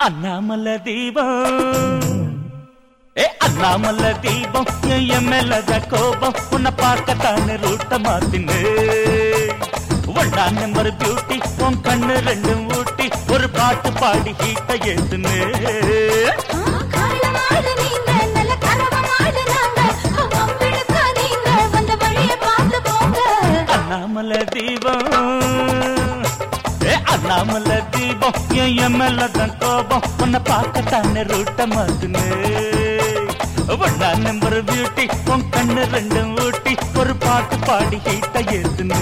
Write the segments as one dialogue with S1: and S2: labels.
S1: அண்ணாமல தீபம் ஏ அண்ணாமல தீபம் என் மேலத கோபம் உன்னை பார்க்கத்தானே ரூட்ட மாத்தினு ஒன்னா நம்பர் பியூட்டி உன் கண்ணு ரெண்டும் ஊட்டி ஒரு பாட்டு பாடி ஹீட்ட ஏத்துனு
S2: காலமாடு நீங்க நல்ல கரவமாடு நாங்க வம்பிழுக்காதீங்க வந்த வழிய பார்த்து போங்க
S1: அண்ணாமல தீபம் ஏ அண்ணாமல தீபம் என் மேலதான் கோபம் உன்னை பார்க்கத்தானே ரூட்ட மாத்துனு ஒன்னா நம்பர் பியூட்டி உன் கண்ணு ரெண்டும் ஊட்டி ஒரு பாட்டு பாடி ஹீட்ட ஏத்துனு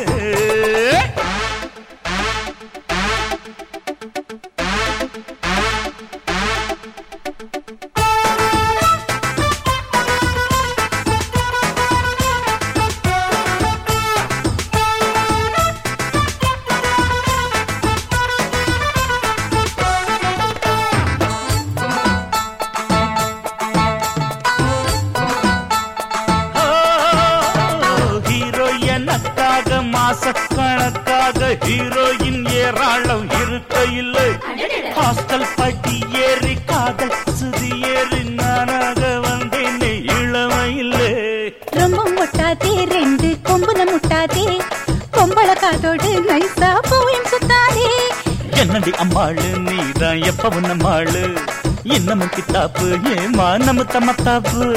S1: ஹீரோ எனக்காக மாசக்கணக்காக ஹீரோயின் ஏராளம் இருக்க இல்லை ஹாஸ்டல் படி ஏறி காதல் சுதி ஏறி நானாக வந்தேன் இளமையில்லை
S2: ரொம்ப முட்டாதே ரெண்டு கொம்புல முட்டாதே கொம்பள காதோடு நைசா போயும் சுத்தாதே
S1: என்னடி அம்மாளு நீதான் எப்பவும் நம்மாளு இன்னமும் கித்தாப்பு ஏமா நம்ம தம்மத்தாப்பு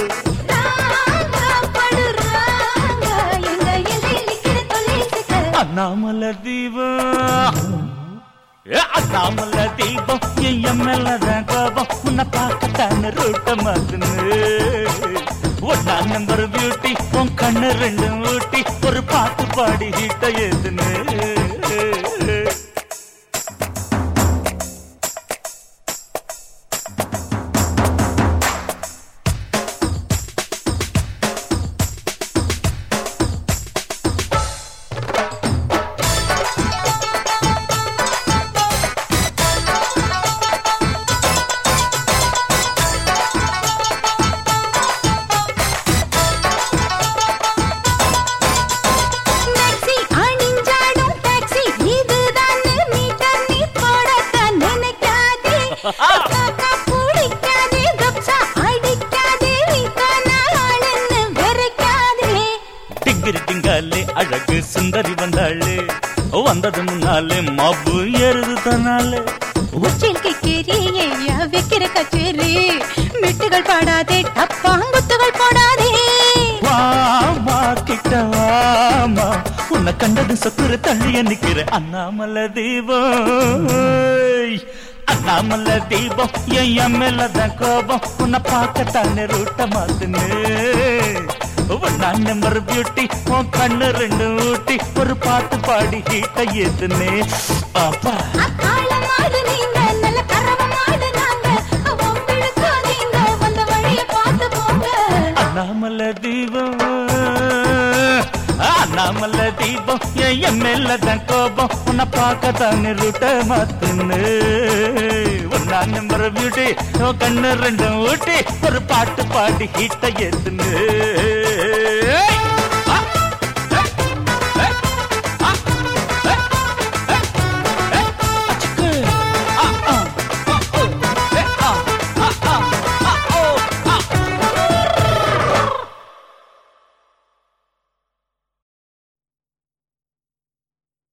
S2: படுறாங்க எங்க எல்லை நிக்கிற தொழிலுக்கு
S1: அண்ணாமல தீபம் ஏ, அண்ணாமல தீபம் என் மேலதான் கோபம் உன்னை பார்க்கத்தான ரூட்ட மாத்துனு ஒன்னா நம்பர் பியூட்டி உன் கண்ணு ரெண்டும் ஊட்டி ஒரு பாட்டு பாடி ஹீட்ட ஏத்துனு
S2: டாக்ஸி அணிஞ்சாடும் டாக்ஸி இதுதான் மீட்டர் நீ போடத்தான் நினைக்காதே காக்கா பிடிக்காதே கப்சா அடிக்காதே வீட்டானாளுன்னு வெறுக்காதே
S1: டிங்கிரி டிங்காலே அழகு சுந்தரி வந்தாளே வந்தது முன்னாலே மப்பு ஏறுது தன்னாலே
S2: உச்சில் கிக்கிரி ஏயா வைக்கிற கச்சேரி மெட்டுகள் பாடாதே டப்பாங்குத்துகள் போடாதே
S1: வாமா கிட்ட வாமா உன்னை கண்டது சொக்குற தள்ளிய நிக்கிற அண்ணாமல தீபம் அண்ணாமல தீபம் என் மேலதான் கோபம் உன்னை பார்க்கத்தானே ரூட்ட மாத்துனு ஒன்னா நம்பர் பியூட்டி உன் கண்ணு ரெண்டு ஊட்டி ஒரு பாட்டு பாடி ஹீட்ட ஏத்துனே பாப்பா
S2: அக்காலமாடு நீங்க நல்ல கரவமாடு நாங்க வம்பிழுக்காதீங்க வந்த வழிய பார்த்து போங்க
S1: அண்ணாமல தீபம் அண்ணாமல தீபம் என் மேலதான் கோபம் உன்னை பார்க்க தானே ரூட்ட மாத்துன்னு ஒன்னா நம்பர் பியூட்டி கண்ணு ரெண்டும் ஊட்டி ஒரு பாட்டு பாடி ஹீட்ட ஏத்துன்னு